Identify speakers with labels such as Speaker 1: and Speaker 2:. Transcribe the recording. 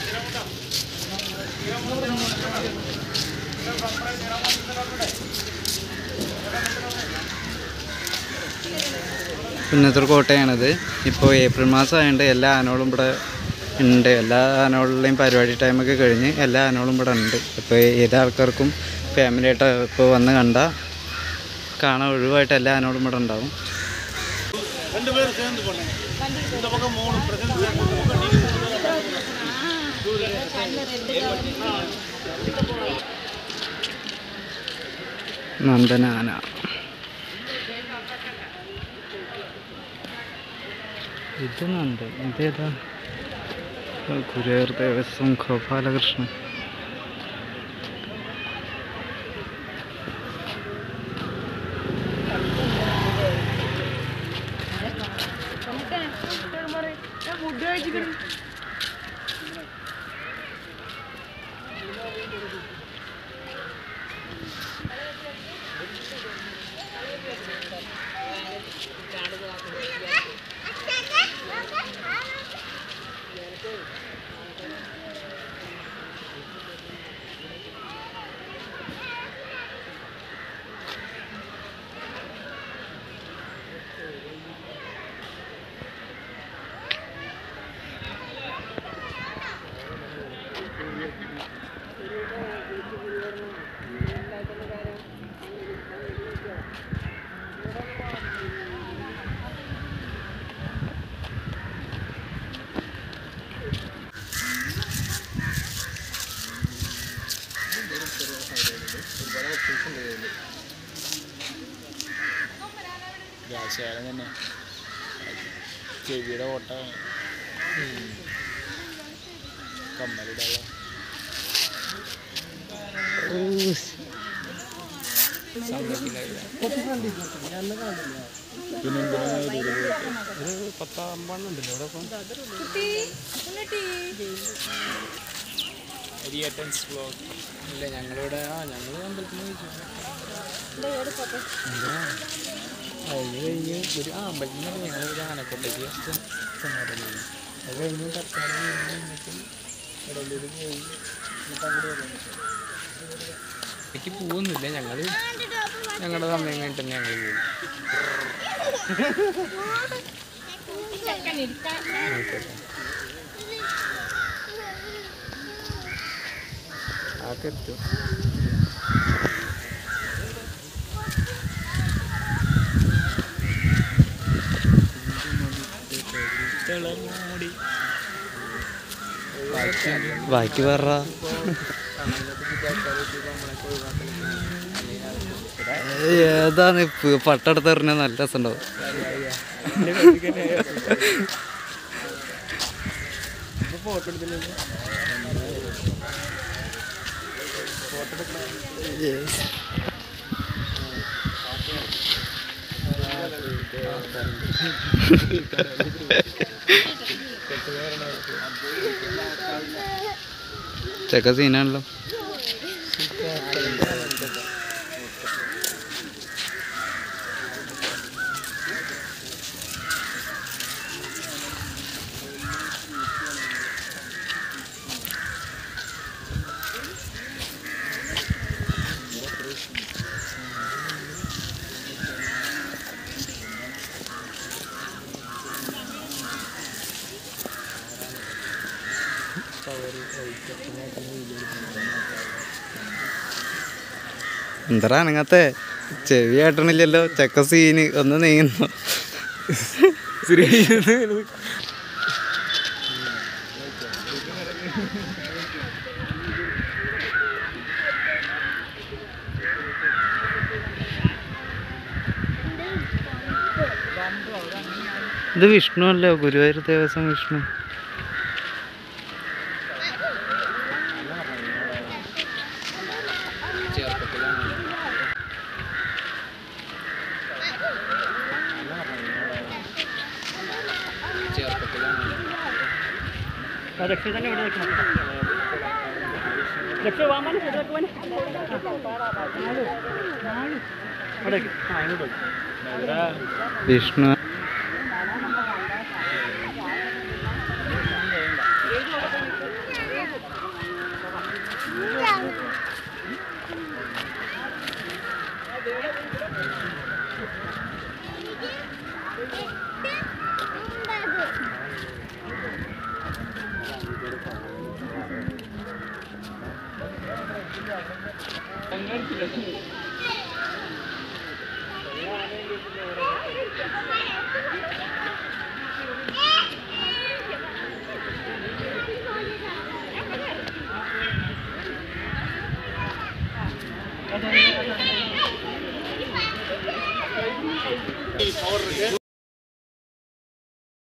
Speaker 1: പുന്നത്തൂർ കോട്ടയാണിത് ഇപ്പോൾ ഏപ്രിൽ മാസം ആയതുകൊണ്ട് എല്ലാ ആനകളും ഇവിടെ ഉണ്ട് എല്ലാ ആനകളുടെയും പരിപാടി ടൈമൊക്കെ കഴിഞ്ഞ് എല്ലാ ആനകളും ഇവിടെ ഉണ്ട് ഇപ്പോൾ ഏത് ആൾക്കാർക്കും ഫാമിലി ആയിട്ട് ഇപ്പോൾ വന്ന് കണ്ട കാണാൻ ഒഴിവായിട്ട് എല്ലാ ആനകളും ഇവിടെ ഉണ്ടാവും നന്ദനാന ഇത് നന്ദ ഇതേതാ ഗുരുവായൂർ ദേവസ്വം ഗോപാലകൃഷ്ണൻ
Speaker 2: ഫുഡ് കഴിച്ചിട്ട്
Speaker 3: ഗ്യാസുകാരൻ തന്നെ ചെവിയുടെ ഓട്ട കമ്മലിടാനുള്ള പിന്നെ ഒരു പത്താമ്പണ്ണം ഉണ്ടല്ലോ ഇവിടെ ഇപ്പം റിയറ്റൻസ് ബ്ലോഗ് ഇല്ല ഞങ്ങളിവിടെ ആ ഞങ്ങൾ അമ്പലത്തിൽ നിന്ന് അത് കഴിഞ്ഞ് ഒരു ആ അമ്പലത്തിൽ നിന്ന് ഞങ്ങൾ ഒരു ആനക്കൊണ്ടേക്ക് ജസ്റ്റ് ചെന്നായിരുന്നു അത് കഴിഞ്ഞ് തൽക്കാലം കഴിഞ്ഞിട്ട് ഇടയിലൂർ പോയി എന്നിട്ട് അങ്ങോട്ട് വന്നു എനിക്ക് പോകുന്നില്ല ഞങ്ങൾ ഞങ്ങളുടെ സമയം കഴിഞ്ഞിട്ട് തന്നെ ഞങ്ങൾ പോയി ആയിക്കോട്ടെ അതൊക്കെ എത്തും തിളമൂടി
Speaker 1: ബാക്കി പറ ഏതാണ് ഇപ്പൊ പട്ടെടുത്ത് എറിഞ്ഞ നല്ല രസമുണ്ടാവും
Speaker 3: ഫോട്ടോ എടുത്തില്ലേ
Speaker 1: ചെക്ക സീനാണല്ലോ എന്താ അനങ്ങത്തെ ചെവി ആട്ടണില്ലല്ലോ ചെക്ക സീന് ഒന്ന് നീങ്ങുന്നു ഇത് വിഷ്ണു അല്ലോ ഗുരുവായൂർ ദേവസ്വം വിഷ്ണു വിഷ്ണു
Speaker 2: ആ